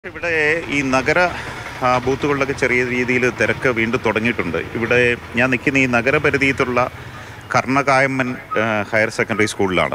ഇവിടെ ഈ നഗര ആ, ബൂത്തുകളിലൊക്കെ ചെറിയ രീതിയിൽ തിരക്ക് വീണ്ടും തുടങ്ങിയിട്ടുണ്ട് ഇവിടെ ഞാൻ നിൽക്കുന്ന ഈ നഗരപരിധിയിലുള്ള കർണകായമ്മൻ ആ, ഹയർ സെക്കൻഡറി സ്കൂളിലാണ്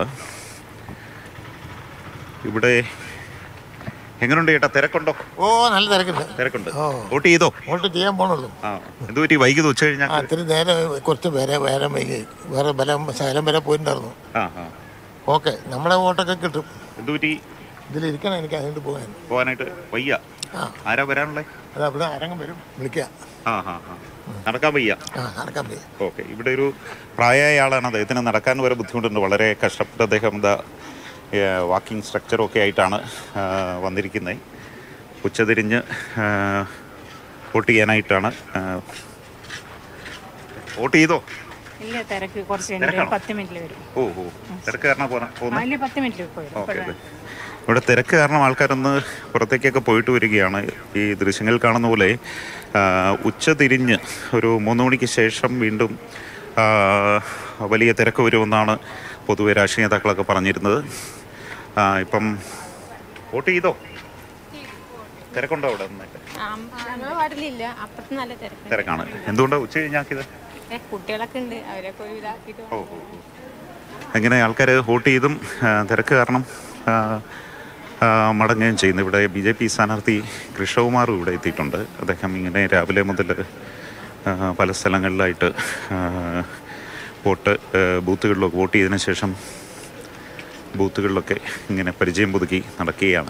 ഇവിടെ എങ്ങനെയുണ്ട് ചേട്ടാ തിരക്കുണ്ടോ ഓ നല്ല തിരക്കുണ്ട് തിരക്കുണ്ട് ഓ. വോട്ട് ചെയ്തോ വോട്ട് ചെയ്യാൻ പോണുള്ളൂ ആ എന്ത് പറ്റി വൈകിയത് ഉച്ച ആ കഴിഞ്ഞാൽ ഇത്തിരി നേരം കുറച്ച് പേരെ വേറെ വൈകി വേറെ ബലം ശകലം വരെ പോയിട്ടുണ്ടായിരുന്നു ആ ആ ഓക്കെ നമ്മളെ വോട്ടൊക്കെ കിട്ടും എന്ത് പറ്റി ഇതിലിരിക്കണം എനിക്ക് അതുകൊണ്ട് പോകാൻ പോകാനായിട്ട് വയ്യ ആ ആരാ വരാനുള്ളേ അത് അവിടെ അരങ്ങം വരും വിളിക്കുക ആ ആ ആ നടക്കാൻ വയ്യ ആ നടക്കാൻ പോയി ഓക്കെ ഇവിടെ ഒരു പ്രായമായ ആളാണ് അദ്ദേഹത്തിന് നടക്കാൻ വരെ ബുദ്ധിമുട്ടുണ്ട് വളരെ കഷ്ടപ്പെട്ട് അദ്ദേഹം എന്താ വാക്കിംഗ് സ്ട്രക്ചറും ഒക്കെ ആയിട്ടാണ് ആ, വന്നിരിക്കുന്നത് ഉച്ചതിരിഞ്ഞ് ആ, വോട്ട് ചെയ്യാനായിട്ടാണ് ആ, വോട്ട് ചെയ്തോ ഇല്ല തിരക്ക് കുറച്ച് കഴിഞ്ഞിട്ട് തിരക്കാണോ? പത്ത് മിനിറ്റിൽ വരും ഓ ഓ തിരക്ക് കാരണം പോരാ പോകുന്നത് അതിൽ പത്ത് മിനിറ്റിൽ പോയി ഓക്കെ അതെ ഇവിടെ തിരക്ക് കാരണം ആൾക്കാരൊന്ന് പുറത്തേക്കൊക്കെ പോയിട്ട് വരികയാണ് ഈ ദൃശ്യങ്ങൾ കാണുന്ന പോലെ ആ, ഉച്ച തിരിഞ്ഞ് ഒരു മൂന്ന് മണിക്ക് ശേഷം വീണ്ടും ആ, വലിയ തിരക്ക് വരുമെന്നാണ് പൊതുവെ രാഷ്ട്രീയ നേതാക്കളൊക്കെ പറഞ്ഞിരുന്നത് ആ, ഇപ്പം വോട്ട് ചെയ്തോ തിരക്കുണ്ടോ അവിടെ നന്നായിട്ട് നമ്മളെ വാർഡിലില്ല അപ്പുറത്ത് നല്ല തിരക്ക് തിരക്കാണ് എന്തുകൊണ്ടാണ് ഉച്ച കഴിഞ്ഞാക്കിയത് ഏ, കുട്ടികളൊക്കെ ഉണ്ട് അവരൊക്കെ ഒരു ഇതാക്കിയിട്ട് ഓ ഓ ഓ. അങ്ങനെ ആൾക്കാർ വോട്ട് ചെയ്തും ആ, തിരക്ക് കാരണം ആ, ആ, മടങ്ങുകയും ചെയ്യുന്നു ഇവിടെ ബി ജെ പി സ്ഥാനാർത്ഥി കൃഷ്ണകുമാറും ഇവിടെ എത്തിയിട്ടുണ്ട് അദ്ദേഹം ഇങ്ങനെ രാവിലെ മുതൽ ആ, പല സ്ഥലങ്ങളിലായിട്ട് ആ, വോട്ട് ആ, ബൂത്തുകളിലൊക്കെ വോട്ട് ചെയ്തതിന് ശേഷം ബൂത്തുകളിലൊക്കെ ഇങ്ങനെ പരിചയം പുതുക്കി നടക്കുകയാണ്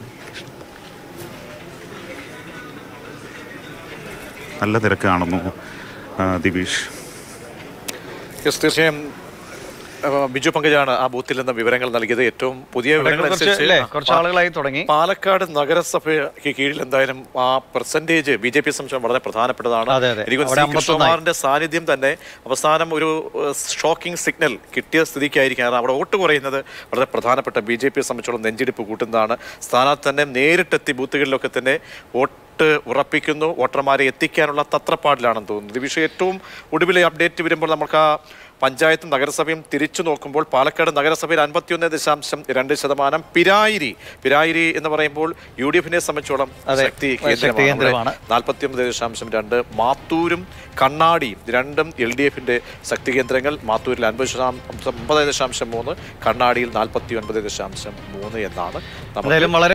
നല്ല തിരക്ക് കാണുന്നു ആ, ദിവിഷ് യെസ് തീർച്ചയായും ആ, ബിജു പങ്കജാണ് ആ ബൂത്തിൽ നിന്ന് വിവരങ്ങൾ നൽകിയത് ഏറ്റവും പുതിയ വിവരങ്ങൾ കുറച്ച് അനുസരിച്ച് അല്ലേ കുറച്ച് ആളുകളായി തുടങ്ങി പാലക്കാട് നഗരസഭയ്ക്ക് കീഴിൽ എന്തായാലും ആ പെർസെന്റേജ് ബി ജെ പി സംബന്ധിച്ച് വളരെ പ്രധാനപ്പെട്ടതാണ് അതെ, അതെ. എനിക്ക് അവിടെ തോന്നുന്നു സി. കൃഷ്ണകുമാറിന്റെ സാന്നിധ്യം തന്നെ അവസാനം ഒരു ഷോക്കിംഗ് സിഗ്നൽ കിട്ടിയ സ്ഥിതിക്കായിരിക്കും കാരണം അവിടെ വോട്ട് കുറയുന്നത് വളരെ പ്രധാനപ്പെട്ട ബി ജെ പിയെ സംബന്ധിച്ചോളം നെഞ്ചിടിപ്പ് കൂട്ടുന്നതാണ് സ്ഥാനാർത്ഥി തന്നെ നേരിട്ടെത്തി ബൂത്തുകളിലൊക്കെ തന്നെ വോട്ട് ഉറപ്പിക്കുന്നു വോട്ടർമാരെ എത്തിക്കാനുള്ള തത്രപ്പാടിലാണെന്ന് തോന്നുന്നു ഈ വിഷയം ഏറ്റവും ഒടുവിലെ അപ്ഡേറ്റ് വരുമ്പോൾ നമുക്ക് ആ പഞ്ചായത്തും നഗരസഭയും തിരിച്ചു നോക്കുമ്പോൾ പാലക്കാട് നഗരസഭയിൽ അൻപത്തിയൊന്ന് ദശാംശം രണ്ട് ശതമാനം പിരായിരി പിരായിരി എന്ന് പറയുമ്പോൾ യു ഡി എഫിനെ സംബന്ധിച്ചോളം അതെ, ശക്തി ശക്തി കേന്ദ്രമാണ്. നാൽപ്പത്തിയൊമ്പത് ദശാംശം രണ്ട് മാത്തൂരും കണ്ണാടിയും ഇത് രണ്ടും എൽ ഡി എഫിന്റെ ശക്തി കേന്ദ്രങ്ങൾ മാത്തൂരിൽ അൻപത് ദശാംശം ഒമ്പത് ദശാംശം മൂന്ന് കണ്ണാടിയിൽ നാൽപ്പത്തി ഒൻപത് ദശാംശം മൂന്ന് എന്നാണ് നമുക്ക് എന്തായാലും വളരെ